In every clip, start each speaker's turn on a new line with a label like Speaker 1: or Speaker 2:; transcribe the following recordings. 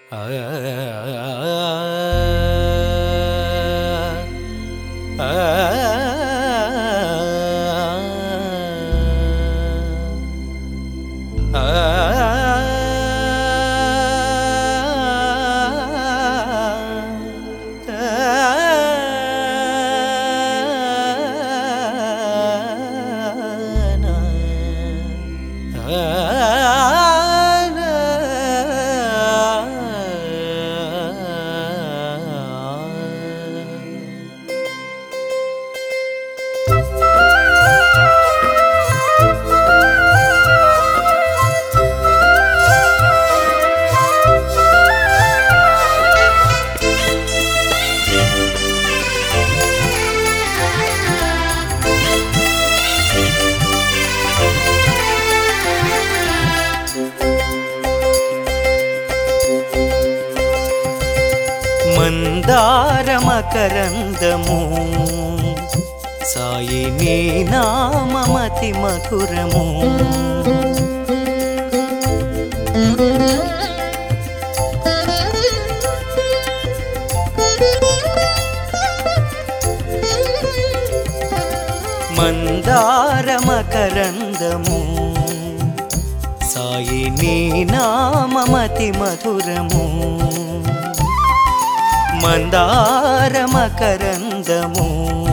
Speaker 1: మందారమకరందము సాయి నీ నామమతి మధురము మందారమకరందము సాయి నీ నామమతి మధురము మందారమకరందము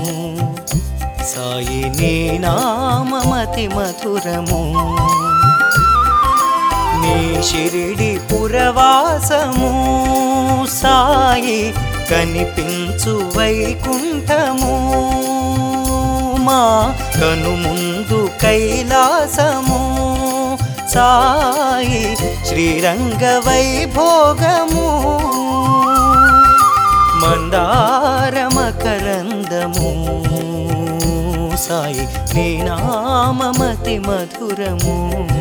Speaker 1: సాయి నీ నామమతి మధురము నీ షిరిడి పురవాసము సాయి కనిపించు వైకుంఠము మా కను ముందు కైలాసము సాయి శ్రీరంగ వైభోగము మందారమకరందము సాయి నీ నామమతి మధురము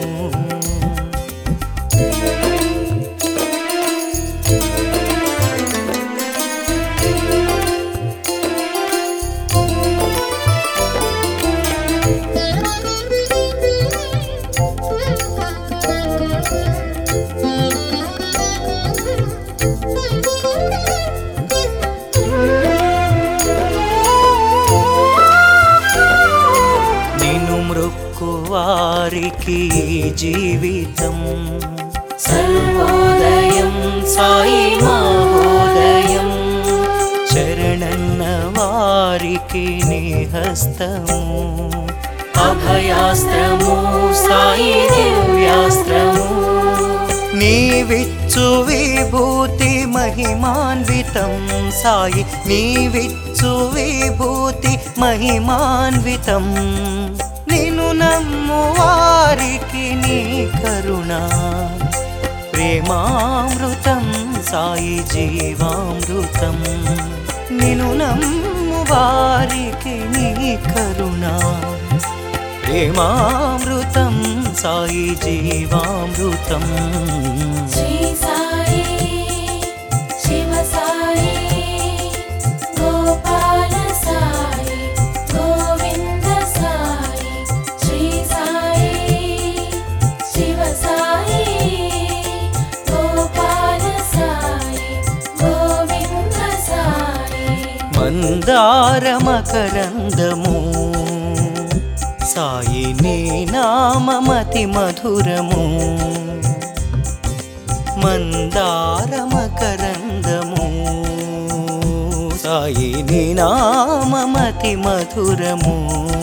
Speaker 1: నిన్ను మృక్కు వారికి జీవితం సర్వోదయం సాయి మహోదయం శరణన్న వారికి నీ హస్తము అభయాస్త్రము సాయి దివ్యాస్త్రము నీవిచ్చు విభూతి మహిమాన్వితం సాయి నీవిచ్చు విభూతి మహిమాన్వితం నిన్ను నమ్ము వారికి నీ కరుణ ప్రేమామృతం సాయి జీవామృతం నిన్ను నమ్ము వారికి నీ కరుణ ప్రేమామృతం సాయి జీవామృతం
Speaker 2: శ్రీ సాయి శివ సాయి గోపాల సాయి గోవింద సాయి శ్రీ సాయి శివ సాయి గోపాల సాయి గోవింద సాయి
Speaker 1: మందారమకరందము సాయి నీ నామమతి మధురము మందారమకరందము సాయి నీ నామమతి మధురము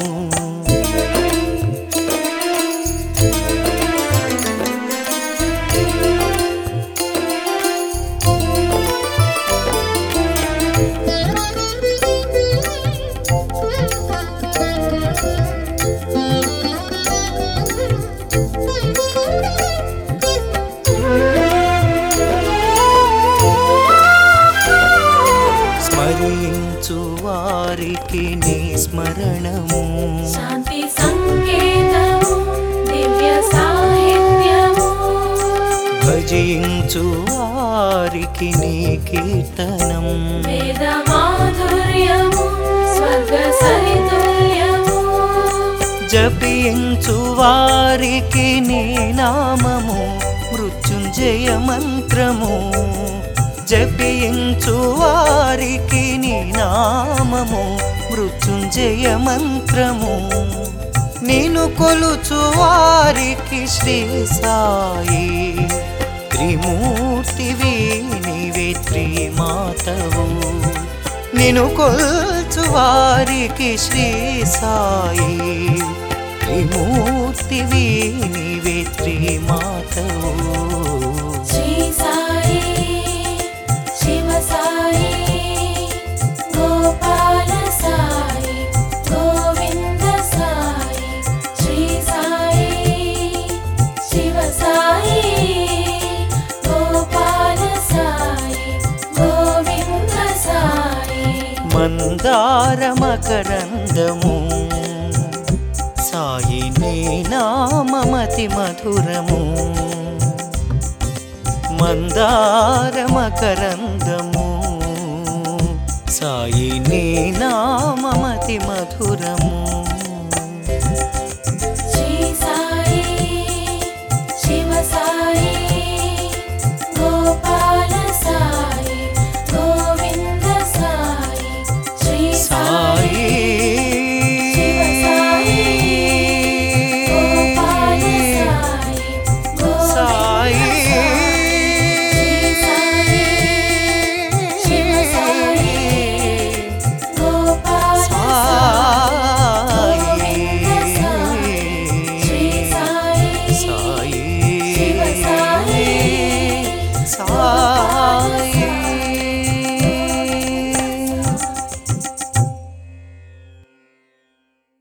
Speaker 1: స్మరించు వారికి నీ స్మరణము
Speaker 2: శాంతి సంకేతము దివ్య సాహిత్యము
Speaker 1: భజించు వారికి నీ కీర్తనం
Speaker 2: వేద మాధుర్యము స్వర్గ సరితుల్యము
Speaker 1: జపించు వారికి నీ నామము మృత్యుంజయ మృత్యుంజయ మంత్రము జపించు వారికి నీ నామము మృత్యుంజయ మంత్రము నేను కొలుచు వారికి శ్రీ సాయి త్రిమూర్తివి నీవే త్రిమాతవు నిను కొల్చు వారికి శ్రీ సాయి త్రిమూర్తివి నీవే త్రిమాతవు
Speaker 2: శ్రీ సాయి శివ సాయి గోపాల సాయి గోవింద సాయి శ్రీ సాయి శివ సాయి గోపాల సాయి గోవింద సాయి
Speaker 1: మందార మకరందము సాయి నీ నామమతి మధురము మందార మకరందము సాయి నీ నామమతి మధురము